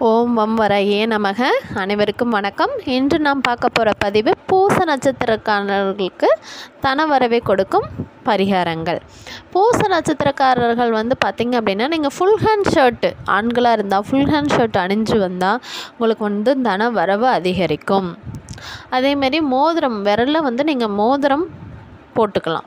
ஓம் வம் வரையே நமக அனைவருக்கும் வணக்கம் இன்று நாம் பார்க்க போகிற பதிவு பூச நட்சத்திரக்காரர்களுக்கு தன வரவை கொடுக்கும் பரிகாரங்கள் பூச நட்சத்திரக்காரர்கள் வந்து பார்த்திங்க அப்படின்னா நீங்கள் ஃபுல் ஹேண்ட் ஷர்ட்டு ஆண்களாக இருந்தால் ஃபுல் ஹேண்ட் ஷர்ட் அணிஞ்சு வந்தால் உங்களுக்கு வந்து தன வரவு அதிகரிக்கும் அதேமாரி மோதிரம் விரலில் வந்து நீங்கள் மோதிரம் போட்டுக்கலாம்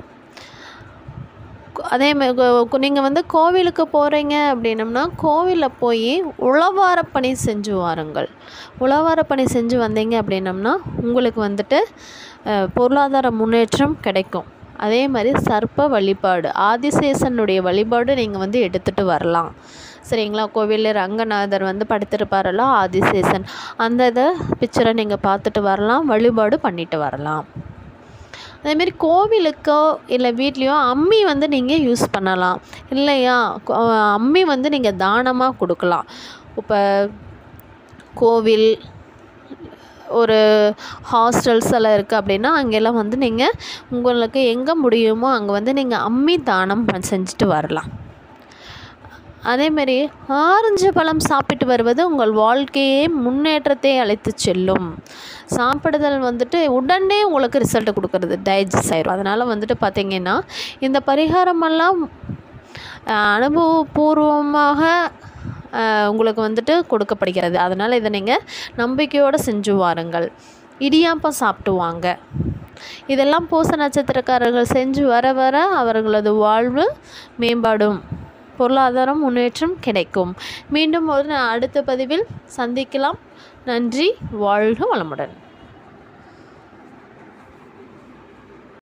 அதே நீங்கள் வந்து கோவிலுக்கு போகிறீங்க அப்படின்னம்னா கோவிலில் போய் உழவார பணி செஞ்சு வாருங்கள் உழவார பணி செஞ்சு வந்தீங்க அப்படின்னம்னா உங்களுக்கு வந்துட்டு அஹ், பொருளாதார முன்னேற்றம் கிடைக்கும் அதே மாதிரி சர்ப்ப வழிபாடு ஆதிசேஷனுடைய வழிபாடு நீங்கள் வந்து எடுத்துகிட்டு வரலாம் சரிங்களா கோவிலில் ரங்கநாதர் வந்து படுத்திருப்பாரಲ್ಲ ஆதிசேஷன் அந்த இதை பிக்சரை நீங்கள் பார்த்துட்டு வரலாம் வழிபாடு பண்ணிட்டு வரலாம் அதேமாரி கோவிலுக்கோ இல்லை வீட்லேயோ அம்மி வந்து நீங்கள் யூஸ் பண்ணலாம் இல்லையா கொ- அம்மி வந்து நீங்கள் தானமாக கொடுக்கலாம் இப்போ கோவில் ஒரு ஹாஸ்டல்ஸ் எல்லாம் இருக்குது அப்படின்னா அங்கெல்லாம் வந்து நீங்கள் உங்களுக்கு எங்கே முடியுமோ அங்கே வந்து நீங்கள் அம்மி தானம் பண்- செஞ்சுட்டு வரலாம் அதேமாரி ஆரஞ்சு பழம் சாப்பிட்டு வருவது உங்கள் வாழ்க்கையே முன்னேற்றத்தை அழைத்து செல்லும் சாப்பிடுதல் வந்துட்டு உடனே உங்களுக்கு ரிசல்ட் கொடுக்கறது டைஜஸ்ட் ஆயிரும் அதனால் வந்துட்டு பார்த்தீங்கன்னா இந்த பரிகாரமெல்லாம் அஹ், அனுபவபூர்வமாக அஹ், உங்களுக்கு வந்துட்டு கொடுக்கப்படுகிறது அதனால் இதை நீங்கள் நம்பிக்கையோடு செஞ்சு வாருங்கள் இடியாப்பம் சாப்பிட்டு வாங்க இதெல்லாம் பூச நட்சத்திரக்காரர்கள் செஞ்சு வர வர அவர்களது வாழ்வு மேம்பாடும் பொருளாதாரம் முன்னேற்றம் கிடைக்கும் மீண்டும் ஒரு அடுத்த பதிவில் சந்திக்கலாம் நன்றி வாழ்க வளமுடன்